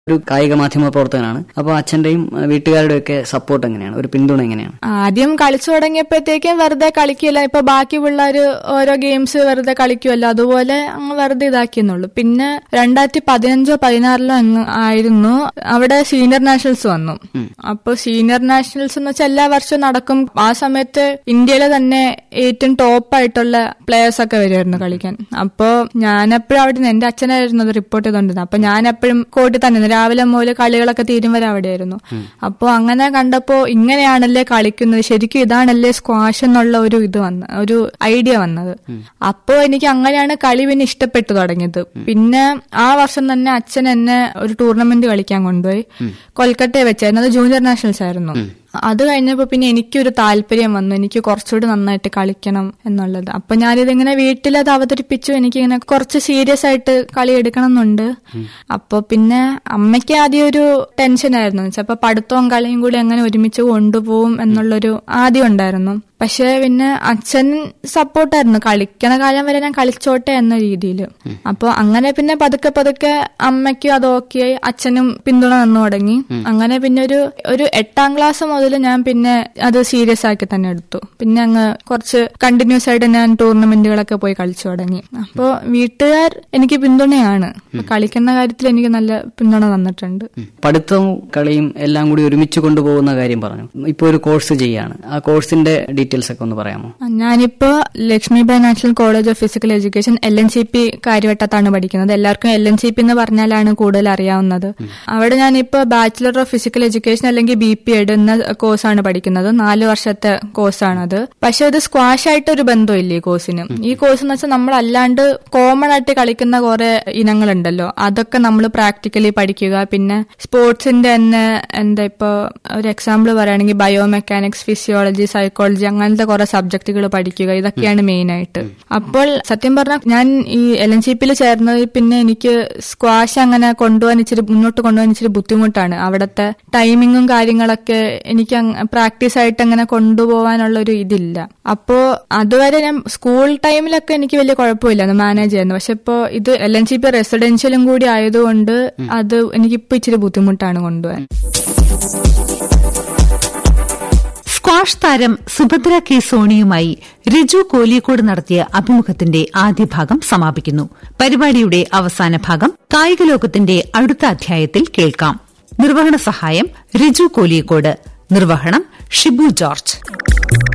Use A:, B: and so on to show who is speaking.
A: ഒരു കായിക മാധ്യമ പ്രവർത്തകനാണ് അപ്പോൾ അച്ഛന്റെയും അഹ് വീട്ടുകാരുടെയും ഒക്കെ സപ്പോർട്ട് എങ്ങനെയാണ് ഒരു പിന്തുണ എങ്ങനെയാണ്
B: ആദ്യം കളിച്ചു തുടങ്ങിയപ്പോഴത്തേക്കും വെറുതെ കളിക്കില്ല ഇപ്പൊ ബാക്കി പിള്ളേര് ഓരോ ഗെയിംസ് വെറുതെ കളിക്കുമല്ലോ അതുപോലെ അങ്ങ് വെറുതെ ഇതാക്കിയെന്നുള്ളൂ പിന്നെ രണ്ടായിരത്തി പതിനഞ്ചോ പതിനാറിലോ അങ്ങ് ആയിരുന്നു അവിടെ സീനിയർ നാഷണൽസ് വന്നു അപ്പൊ സീനിയർ നാഷണൽസ് എന്ന് വെച്ചാൽ എല്ലാ വർഷവും നടക്കും ആ സമയത്ത് ഇന്ത്യയിലെ തന്നെ ഏറ്റവും ടോപ്പ് ആയിട്ടുള്ള പ്ലേയേഴ്സ് ഒക്കെ വരുമായിരുന്നു കളിക്കാൻ അപ്പോ ഞാനെപ്പോഴും അവിടെ നിന്ന് എന്റെ അച്ഛനായിരുന്നു അത് റിപ്പോർട്ട് ചെയ്തോണ്ടിരുന്നത് അപ്പൊ ഞാൻ എപ്പോഴും കോട്ടി തന്നെ ഇരുന്നു. രാവിലെ മുതൽ കളികളൊക്കെ തീരും വരെ അവിടെയായിരുന്നു അപ്പൊ അങ്ങനെ കണ്ടപ്പോ ഇങ്ങനെയാണല്ലേ കളിക്കുന്നത് ശരിക്കും ഇതാണല്ലേ സ്ക്വാഷ് എന്നുള്ള ഒരു ഇത് വന്ന ഒരു ഐഡിയ വന്നത് അപ്പോ എനിക്ക് അങ്ങനെയാണ് കളി പിന്നെ ഇഷ്ടപ്പെട്ടു തുടങ്ങിയത് പിന്നെ ആ വർഷം തന്നെ അച്ഛൻ എന്നെ ഒരു ടൂർണമെന്റ് കളിക്കാൻ കൊണ്ടുപോയി കൊൽക്കട്ടയെ വെച്ചായിരുന്നു അത് ജൂനിയർ നാഷണൽസ് ആയിരുന്നു അത് കഴിഞ്ഞപ്പോ പിന്നെ എനിക്കൊരു താല്പര്യം വന്നു എനിക്ക് കുറച്ചുകൂടി നന്നായിട്ട് കളിക്കണം എന്നുള്ളത് അപ്പൊ ഞാനിതിങ്ങനെ വീട്ടിൽ അത് അവതരിപ്പിച്ചു എനിക്കിങ്ങനെ കുറച്ച് സീരിയസ് ആയിട്ട് കളി എടുക്കണം എന്നുണ്ട് അപ്പൊ പിന്നെ അമ്മയ്ക്ക് ആദ്യം ഒരു ടെൻഷൻ ആയിരുന്നു ചിലപ്പോ പഠിത്തവും കളിയും കൂടി എങ്ങനെ ഒരുമിച്ച് കൊണ്ടുപോകും എന്നുള്ളൊരു ആദ്യം ഉണ്ടായിരുന്നു പക്ഷെ പിന്നെ അച്ഛൻ സപ്പോർട്ടായിരുന്നു കളിക്കണ കാലം വരെ ഞാൻ കളിച്ചോട്ടെ എന്ന രീതിയിൽ അപ്പൊ അങ്ങനെ പിന്നെ പതുക്കെ പതുക്കെ അമ്മയ്ക്കും അത് ഓക്കെ ആയി അച്ഛനും പിന്തുണ തന്നു തുടങ്ങി അങ്ങനെ പിന്നെ ഒരു ഒരു എട്ടാം ക്ലാസ് മുതൽ ഞാൻ പിന്നെ അത് സീരിയസ് ആക്കി തന്നെ എടുത്തു പിന്നെ അങ്ങ് കുറച്ച് കണ്ടിന്യൂസ് ആയിട്ട് ഞാൻ ടൂർണമെന്റുകളൊക്കെ പോയി കളിച്ചു തുടങ്ങി അപ്പോ വീട്ടുകാർ എനിക്ക് പിന്തുണയാണ് അപ്പൊ കളിക്കുന്ന കാര്യത്തിൽ എനിക്ക് നല്ല പിന്തുണ തന്നിട്ടുണ്ട്
A: പഠിത്തവും കളിയും എല്ലാം കൂടി ഒരുമിച്ച് കൊണ്ടുപോകുന്ന കാര്യം പറഞ്ഞു ഇപ്പോൾ ഒരു കോഴ്സ് ചെയ്യാണ് ആ കോഴ്സിന്റെ ഡീറ്റെയിൽസ് ഒക്കെ ഒന്ന് പറയാമോ
B: ഞാനിപ്പോ Lakshmibai national college of physical education L N C P കാര്യവട്ടത്താണ് പഠിക്കുന്നത് എല്ലാവർക്കും എൽ എൻ സി പി എന്ന് പറഞ്ഞാലാണ് കൂടുതൽ അറിയാവുന്നത് അവിടെ ഞാനിപ്പോ ബാച്ചിലർ ഓഫ് ഫിസിക്കൽ എഡ്യൂക്കേഷൻ അല്ലെങ്കിൽ ബി പി എഡ് എന്ന കോഴ്സാണ് പഠിക്കുന്നത് നാല് വർഷത്തെ കോഴ്സാണത് പക്ഷെ അത് സ്ക്വാഷ് ആയിട്ട് ഒരു ബന്ധമില്ല ഈ കോഴ്സിന് ഈ കോഴ്സ് എന്ന് വെച്ചാൽ നമ്മൾ അല്ലാണ്ട് കോമൺ ആയിട്ട് കളിക്കുന്ന കുറെ ഇനങ്ങളുണ്ടല്ലോ അതൊക്കെ നമ്മൾ പ്രാക്ടിക്കലി പഠിക്കുക പിന്നെ സ്പോർട്സിന്റെ തന്നെ എന്താ ഇപ്പൊ ഒരു എക്സാമ്പിൾ പറയുകയാണെങ്കിൽ ബയോമെക്കാനിക്സ് ഫിസിയോളജി സൈക്കോളജി അങ്ങനത്തെ കുറെ സബ്ജക്റ്റുകൾ പഠിക്കുക ഇതൊക്കെയാണ് മെയിൻ ആയിട്ട് അപ്പോൾ സത്യം പറഞ്ഞാൽ ഞാൻ ഈ എൽ എൻ സി പിയിൽ ചേർന്നത് പിന്നെ എനിക്ക് സ്ക്വാഷ് അങ്ങനെ കൊണ്ടുപോകാൻ ഇച്ചിരി മുന്നോട്ട് കൊണ്ടുപോകാൻ ഇച്ചിരി ബുദ്ധിമുട്ടാണ് അവിടുത്തെ ടൈമിങ്ങും കാര്യങ്ങളൊക്കെ എനിക്ക് പ്രാക്ടീസ് ആയിട്ട് അങ്ങനെ കൊണ്ടുപോകാനുള്ള ഒരു ഇതില്ല അപ്പോ അതുവരെ ഞാൻ സ്കൂൾ ടൈമിലൊക്കെ എനിക്ക് വലിയ കുഴപ്പമില്ല മാനേജ് ചെയ്യുന്നു പക്ഷെ ഇപ്പോ ഇത് എൽ എൻ സി പി റെസിഡൻഷ്യലും കൂടി ആയതുകൊണ്ട് അത് എനിക്കിപ്പോ ഇച്ചിരി ബുദ്ധിമുട്ടാണ് കൊണ്ടുപോകാൻ
C: സ്ക്വാഷ് താരം സുഭദ്ര കെ സോണിയുമായി റിജു കോലിയക്കോട് നടത്തിയ അഭിമുഖത്തിന്റെ ആദ്യ ഭാഗം സമാപിക്കുന്നു പരിപാടിയുടെ അവസാന ഭാഗം കായിക ലോകത്തിന്റെ അടുത്ത അധ്യായത്തിൽ കേൾക്കാം നിർവഹണ സഹായം റിജു കോലിയക്കോട് നിർവഹണം ഷിബു ജോർജ്